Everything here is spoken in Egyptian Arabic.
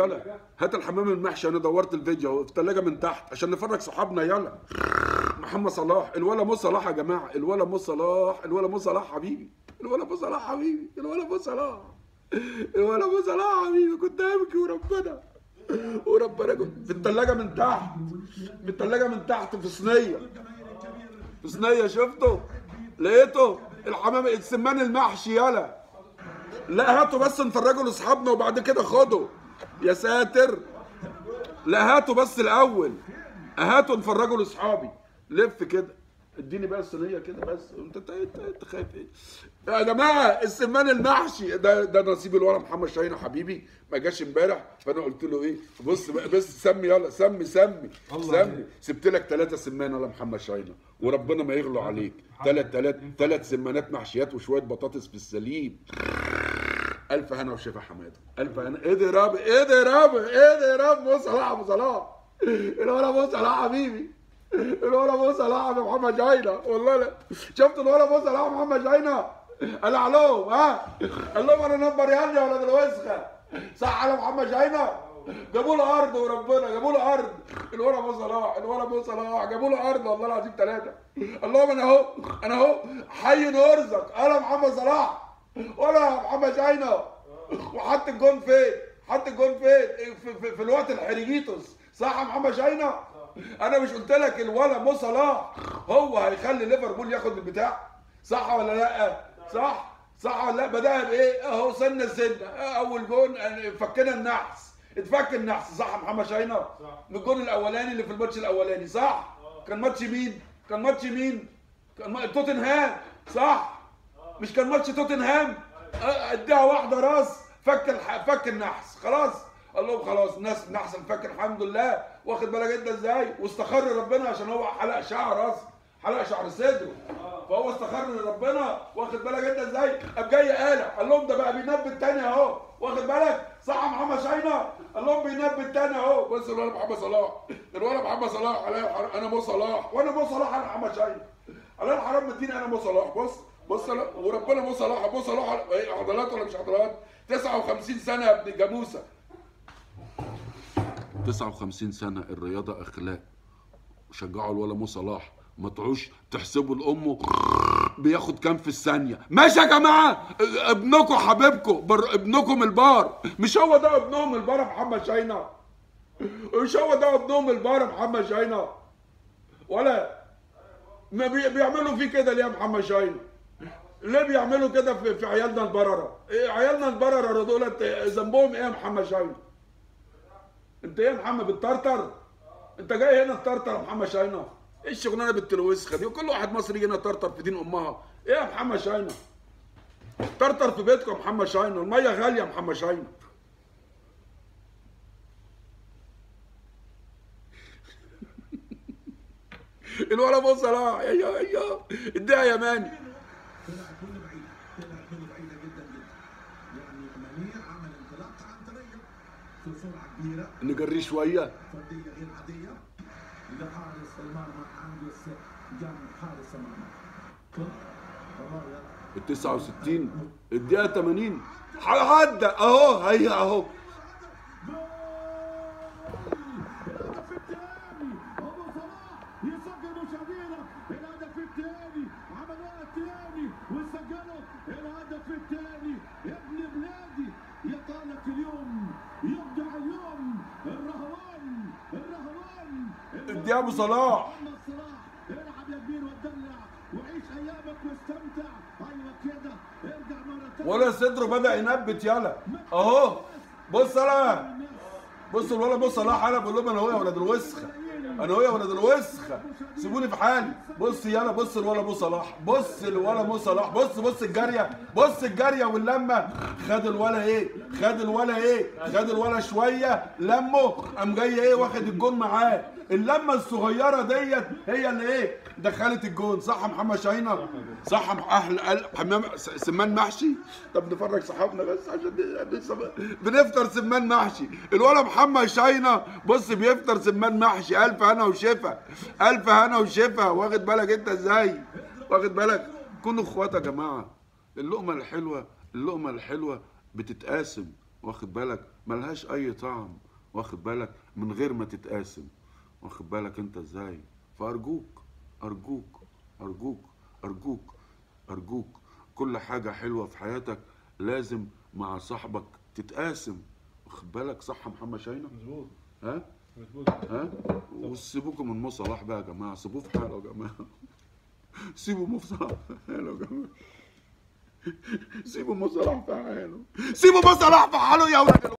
يلا هات الحمام المحشي انا دورت الفيديو اهو في الثلاجه من تحت عشان نفرج صحابنا يلا محمد صلاح الولا مو صلاح يا جماعه الولا مو صلاح الولا مو صلاح حبيبي الولا مو صلاح حبيبي الولا مو صلاح الولا مو صلاح حبيبي كنت ابكي وربنا وربنا كنت في الثلاجه من تحت في الثلاجه من تحت في صينيه في صينيه شفته لقيته الحمام السمان المحشي يلا لا هاتوا بس نفرجوا لاصحابنا وبعد كده خدوا يا ساتر لا هاتوا بس الاول هاتوا نفرجوا لاصحابي لف كده اديني بقى الصينيه كده بس انت انت انت, انت خايف ايه يا جماعه السمان المحشي ده ده نصيب الورا محمد شاهين حبيبي ما جاش امبارح فانا قلت له ايه بص بقى بس سمي يلا سمي سمي سمي سبت لك ثلاثه سمان يلا محمد شاهين وربنا ما يغلو عليك ثلاث ثلاث ثلاث سمانات محشيات وشويه بطاطس في السليم الف هنا وشفا حماده الف هنا ايه ده يا رب ايه ده يا رب ايه ده يا رب ابو صلاح ابو صلاح الولا ابو صلاح حبيبي الولا ابو صلاح يا محمد جاينا والله لا شفت الولا ابو صلاح محمد جاينا قال علوم ها قال لهم انا نمبر يعني يا ولاد الوسخه صح على محمد جاينا جابوا له ارض وربنا جابوا له ارض الولا ابو صلاح الولا ابو صلاح جابوا له ارض والله العظيم ثلاثه قال لهم انا اهو انا اهو حي نرزق انا محمد صلاح ولا محمد جاينا وحط الجون فين حط الجون فين في, في, في الوقت الحريجيتوس صح يا محمد جاينا انا مش قلت لك الولا مو صلاح هو هيخلي ليفربول ياخد البتاع صح ولا لا صح صح ولا لا بدأها بايه اهو سنه سنه اول جون فكنا النحس اتفك النحس صح يا محمد شاهينة من الجون الاولاني اللي في الماتش الاولاني صح كان ماتش مين كان ماتش مين كان ما- توتنهام صح مش كان ماتش توتنهام اه، اديها واحده راس فك الح... فك النحس خلاص قال لهم خلاص الناس النحس انفك الحمد لله واخد بالك انت ازاي واستخر ربنا عشان هو حلق شعر راس حلق شعر صدره فهو استخر لربنا واخد بالك انت ازاي قام جاي قالع قال لهم ده بقى بينبي التاني اهو واخد بالك صح يا محمد شاينا قال لهم بينبي التاني اهو بص الولد محمد صلاح الولد محمد صلاح عليا الحرام انا مو صلاح وانا مو صلاح انا محمد شاينا عليا الحرام مديني انا مو صلاح بص بص أنا- وربنا مو صلاح ابو صلاح ايه عضلات ولا مش عضلات 59 سنه يا ابن جاموسه 59 سنه الرياضه اخلاق شجعوا الولا مو صلاح ما تعوش تحسبوا لامه بياخد كام في الثانيه ماشي يا جماعه ابنكم حبيبكم بر... ابنكم البار مش هو ده ابنهم البار يا محمد شاينا مش هو ده ابنهم البار يا محمد شاينا ولا ما بي... بيعملوا فيه كده ليه يا محمد شاينا ليه بيعملوا كده في, في عيالنا البرره إيه عيالنا البرره دولت ذنبهم ايه يا محمد شاينا انت ايه يا محمد بتطرطر انت جاي هنا تطرطر يا محمد شاينا ايه الشغلانه بنت الوسخه دي وكل واحد مصري يجي هنا يطرطر في دين امها ايه يا محمد شاينا طرطر في بيتكم يا محمد شاينا الميه غاليه يا محمد شاينا الولا ابو صلاح ايوه ايوه اديها يا ماني طلع كل بعيد طلع كل بعيده جدا جدا يعني منيع عمل انطلاقه عنتريه في سرعه كبيره نجريه شويه فرديه غير عاديه لحارس المرمى انجلس جنب حارس المرمى الرايه ال 69 الدقيقه 80 عدى اهو هي اهو الهدف الثاني ابو صلاح يسجل مشاهدينا الهدف الثاني عملوها الثاني وسجلوا الهدف الثاني ابن بلادي يقالك اليوم يبدع اليوم الرهوان الرهوان اديها ابو صلاح محمد صلاح العب يا كبير وتدلع وعيش ايامك واستمتع ايوه كده ارجع مره ثانيه ولا صدره بدا ينبت يلا اهو بص انا بص الولا بص صلاح انا بقول لهم انا هو يا ولاد الوسخه انا هو يا ولاد الوسخه سيبوني في حالي بص يلا بص الولا ابو صلاح بص الولا ابو صلاح بص بص الجاريه بص الجاريه واللمه خد الولا ايه خد الولا ايه خد الولا شويه لمه قام جاي ايه واخد الجون معاه اللمه الصغيره ديت هي اللي ايه دخلت الجون صح يا محمد شاهينه صح يا مح- اهل قل- حمام س- سمان محشي طب نفرج صحابنا بس عشان لسه ب- بنفطر سمان محشي الولا محمد شاينه بص بيفطر سمان محشي الف هنا وشفا الف هنا وشفا واخد بالك انت ازاي واخد بالك كونوا اخوات يا جماعه اللقمه الحلوه اللقمه الحلوه بتتقاسم واخد بالك ملهاش اي طعم واخد بالك من غير ما تتقاسم واخد بالك انت ازاي فارجوك ارجوك ارجوك ارجوك ارجوك كل حاجه حلوه في حياتك لازم مع صاحبك تتقاسم واخد بالك صح يا محمد شاينه مظبوط ها مظبوط ها وسيبوكم من مو صلاح بقى يا جماعه سيبوه في حاله يا جماعه سيبوا مو صلاح في حاله يا جماعه سيبوا مو صلاح في حاله سيبوا مو صلاح في حاله يا ولاد